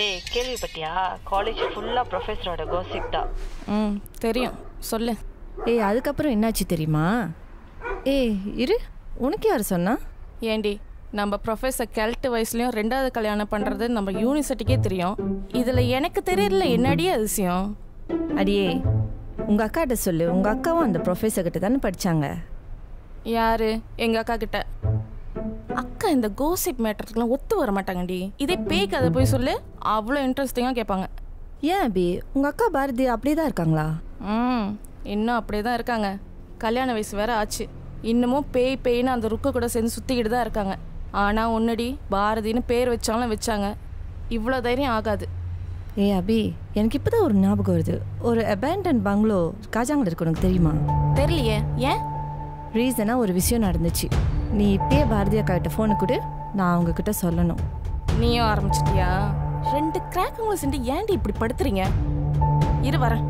ஏய் கேள்விப்பட்டியா காலேஜ் ஃபுல்லா ப்ரொஃபஸரோட கோசிப் தான் ம் தெரியும் சொல்லு ஏய் அதுக்கப்புறம் என்னாச்சு தெரியுமா ஏய் இரு உனக்கு யார் சொன்னா ஏண்டி நம்ம ப்ரொஃபஸர் கெல்ட் வயசுலயும் ரெண்டாவது கல்யாணம் பண்ணுறது நம்ம யூனிவர்சிட்டிக்கே தெரியும் இதில் எனக்கு தெரியல என்னடி அதிசயம் அடியே உங்கள் அக்காட்ட சொல்லு உங்கள் அக்காவும் அந்த ப்ரொஃபஸர் கிட்ட தானே படித்தாங்க யாரு எங்க அக்கா கிட்ட அக்கா இந்த கோசிப் மேட்டருக்குலாம் ஒத்து வர மாட்டாங்கடி இதே பேய்க்கு அதை போய் சொல்லு அவ்வளோ இன்ட்ரெஸ்டிங்காக கேட்பாங்க ஏன் அபி உங்கள் அக்கா பாரதி அப்படியே தான் இருக்காங்களா ம் இன்னும் அப்படியே தான் இருக்காங்க கல்யாண வயசு வேற ஆச்சு இன்னமும் பேய் பேய்னு அந்த ருக்கு கூட சேர்ந்து சுற்றிக்கிட்டு தான் இருக்காங்க ஆனால் ஒன்னடி பாரதின்னு பேர் வச்சாலும் வச்சாங்க இவ்வளோ தைரியம் ஆகாது ஏய் அபி எனக்கு இப்போ தான் ஒரு ஞாபகம் வருது ஒரு அபேண்டன் பங்களோ காஜாங்கில் இருக்கு உனக்கு தெரியுமா தெரியலையே ஏன் ரீசனாக ஒரு விஷயம் நடந்துச்சு நீ இப்பயே பாரதி அக்கா கிட்ட ஃபோனு கொடு நான் அவங்க கிட்ட சொல்லணும் நீயும் ஆரம்பிச்சிட்டியா ரெண்டு கிராக்குங்களை சென்று ஏன்டி இப்படி படுத்துறீங்க இரு வரேன்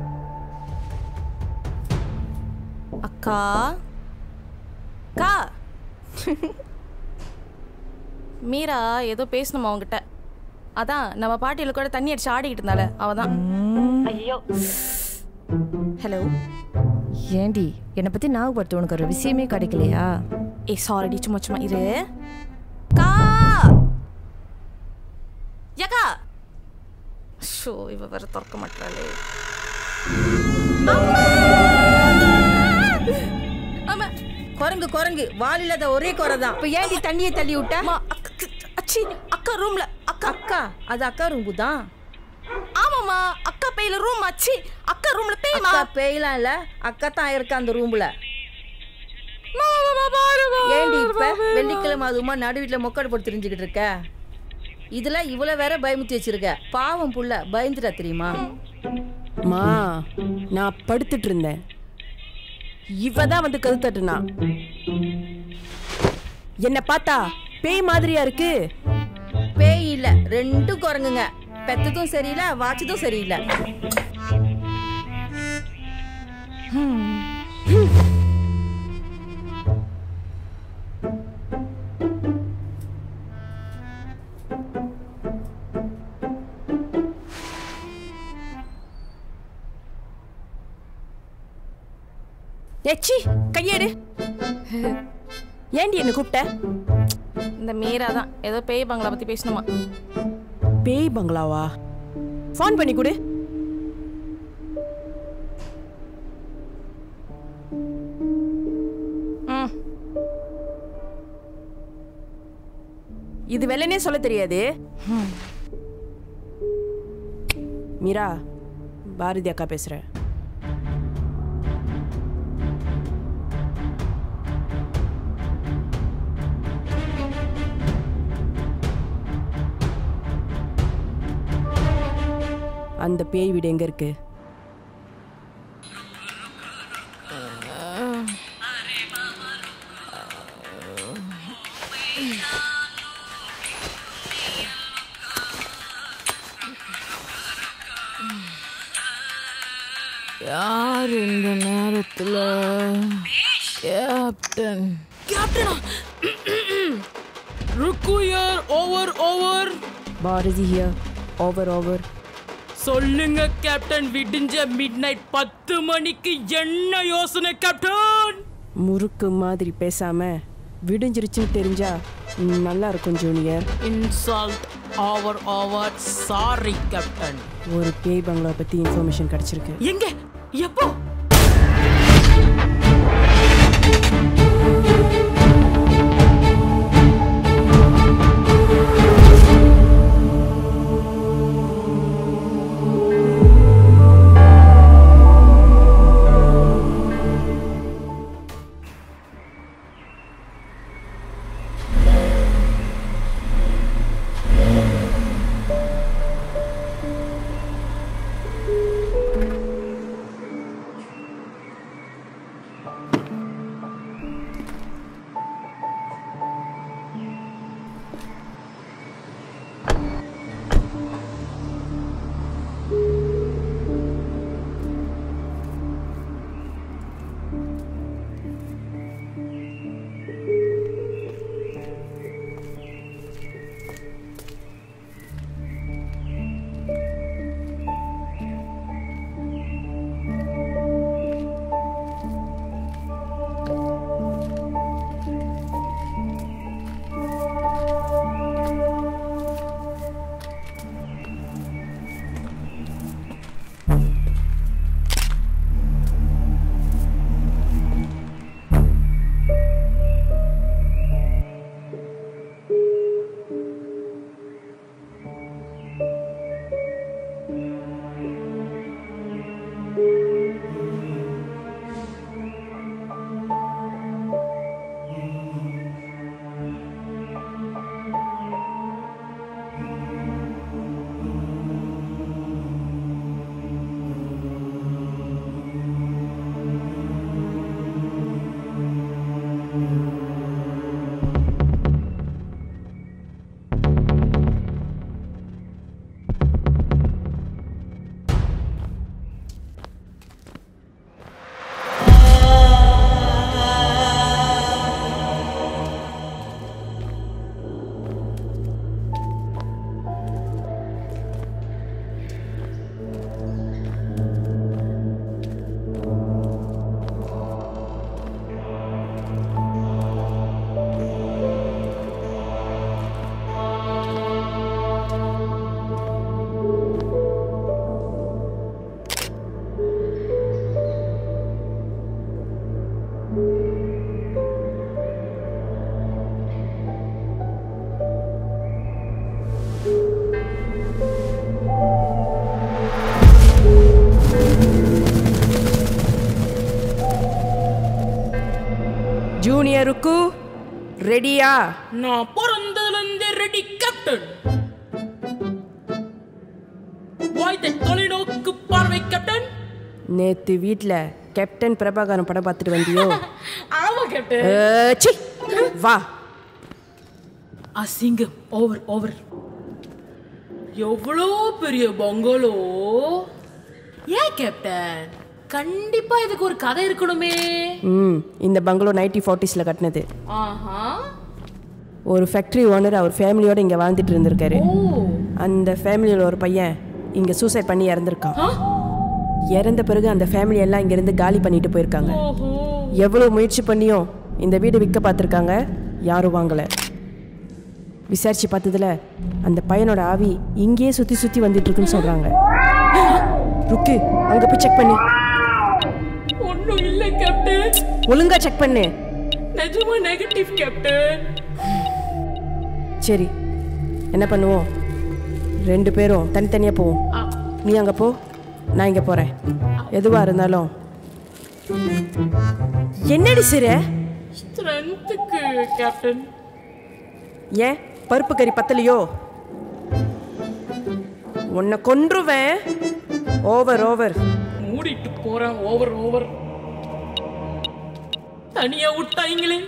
அக்கா அக்கா மீரா ஏதோ பேசணுமா அவங்ககிட்ட அதான் நம்ம பாட்டியில கூட தண்ணி அடிச்சு ஆடிக்கிட்டு இருந்தால அவதான் ஐயோ ஹலோ ஏண்டி என்னை பற்றி ஞாபகப்படுத்த உனக்கு ஒரு விஷயமே கிடைக்கலையா ஏ சாரிடி சும்மா சும்மா இரு கா யக்கா ஷோ இவ வேற திறக்க மாட்டாளே ஆமா குரங்கு குரங்கு வால் இல்லாத ஒரே குறை தான் இப்போ ஏன்டி தண்ணியை தள்ளி விட்ட அம்மா அக்கா அச்சி அக்கா ரூம்ல அக்கா அக்கா அது அக்கா ரூம்பு தான் ஆமாம்மா அக்கா பேயில ரூம் அச்சி அக்கா ரூம்ல பேய்மா அக்கா பேயலாம் இல்ல அக்கா தான் இருக்கா அந்த ரூம்ல ஏண்டி இப்ப வெள்ளிக்கிழமை அதுமா நடு வீட்டுல மொக்கடை போட்டு தெரிஞ்சுக்கிட்டு இருக்க இதுல இவ்வளோ வேற பயமுத்தி வச்சிருக்க பாவம் புள்ள பயந்துட்டா தெரியுமா மா நான் படுத்துட்டு இருந்தேன் இவ தான் வந்து கது தட்டுனா என்ன பார்த்தா பேய் மாதிரியா இருக்கு பேய் இல்ல ரெண்டும் குரங்குங்க பெத்ததும் சரியில்லை வாச்சதும் சரியில்லை எச்சி கையேடு ஏண்டி என்ன கூப்பிட்ட இந்த மீரா தான் ஏதோ பேய் பங்களா பத்தி பேசணுமா பேய் பங்களாவா ஃபோன் பண்ணி கொடு ம் இது வெள்ளனே சொல்ல தெரியாது மீரா பாரதி அக்கா பேசுறேன் அந்த பேய் வீடு எங்க இருக்கு யார் இந்த நேரத்துல கேப்டன் கேப்டனா ருக்கு யார் over over Bharathi here over over சொல்லுங்க கேப்டன் விடிஞ்ச மிட் நைட் பத்து மணிக்கு என்ன யோசனை கேப்டன் முறுக்கு மாதிரி பேசாம விடிஞ்சிருச்சுன்னு தெரிஞ்சா ம், நல்லா இருக்கும் junior insult over over sorry captain ஒரு பேய் பங்களா பத்தி இன்ஃபர்மேஷன் கிடைச்சிருக்கு எங்க எப்போ ருக்கு ரெடியா நான் பிறந்ததுலேருந்து ரெடி கேப்டன் வாய்ந்த தொலைநோக்கு பார்வை கேப்டன் நேத்து வீட்ல கேப்டன் பிரபாகரன் படம் பார்த்துட்டு வந்தியோ ஆமா கேப்டன் அஹ், சீ வா அசிங்கம் ஓவர் ஓவர் எவ்வளோ பெரிய பங்களோ ஏன் கேப்டன் கண்டிப்பா இதுக்கு ஒரு கதை இருக்கணுமே ம் இந்த பங்களோ நைன்டி ஃபார்ட்டிஸில் கட்டினது ஆஹா ஒரு ஃபேக்ட்ரி ஓனர் அவர் ஃபேமிலியோட இங்கே வாழ்ந்துட்டு இருந்திருக்காரு அந்த ஃபேமிலியில் ஒரு பையன் இங்கே சூசைட் பண்ணி இறந்துருக்கான் இறந்த பிறகு அந்த ஃபேமிலி எல்லாம் இங்கேருந்து காலி பண்ணிட்டு போயிருக்காங்க எவ்வளோ முயற்சி பண்ணியும் இந்த வீடு விற்க பார்த்துருக்காங்க யாரும் வாங்கலை விசாரிச்சு பார்த்ததுல அந்த பையனோட ஆவி இங்கேயே சுற்றி சுற்றி வந்துட்டு இருக்குன்னு சொல்கிறாங்க ருக்கு அங்கே போய் செக் பண்ணு ஒன்றும் இல்லை கேப்டன் ஒழுங்கா செக் பண்ணு நிஜமா நெகட்டிவ் கேப்டன் சரி என்ன பண்ணுவோம் ரெண்டு பேரும் தனித்தனியாக போவோம் நீ அங்கே போ நான் இங்கே போகிறேன் எதுவாக இருந்தாலும் என்னடி சிற ஸ்ட்ரென்த்துக்கு கேப்டன் ஏன் பருப்பு கறி பத்தலையோ உன்னை கொன்றுவேன் ஓவர் ஓவர் மூடிட்டு போறேன் ஓவர் ஓவர் தனியா விட்டாங்களே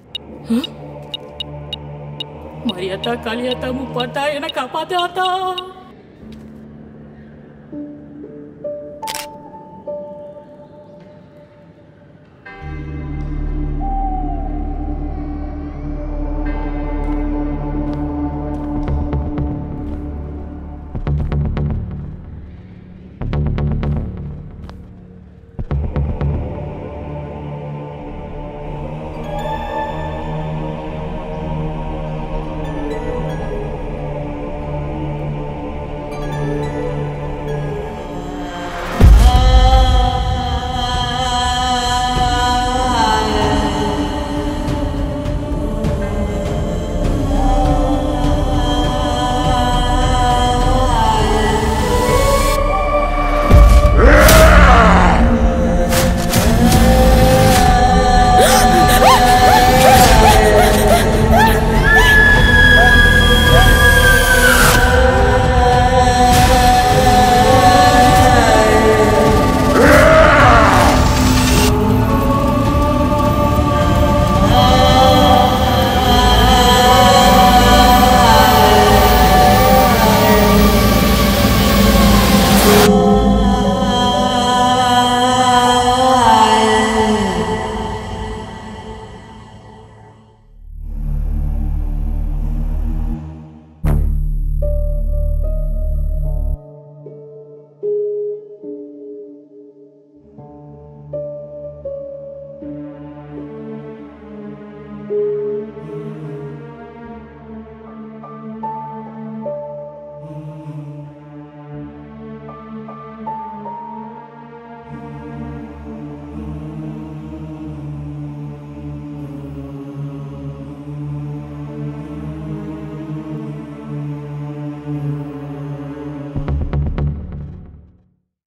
மரியாதா காளியாத்தா முப்பாத்தா என்ன காப்பாத்தாத்தா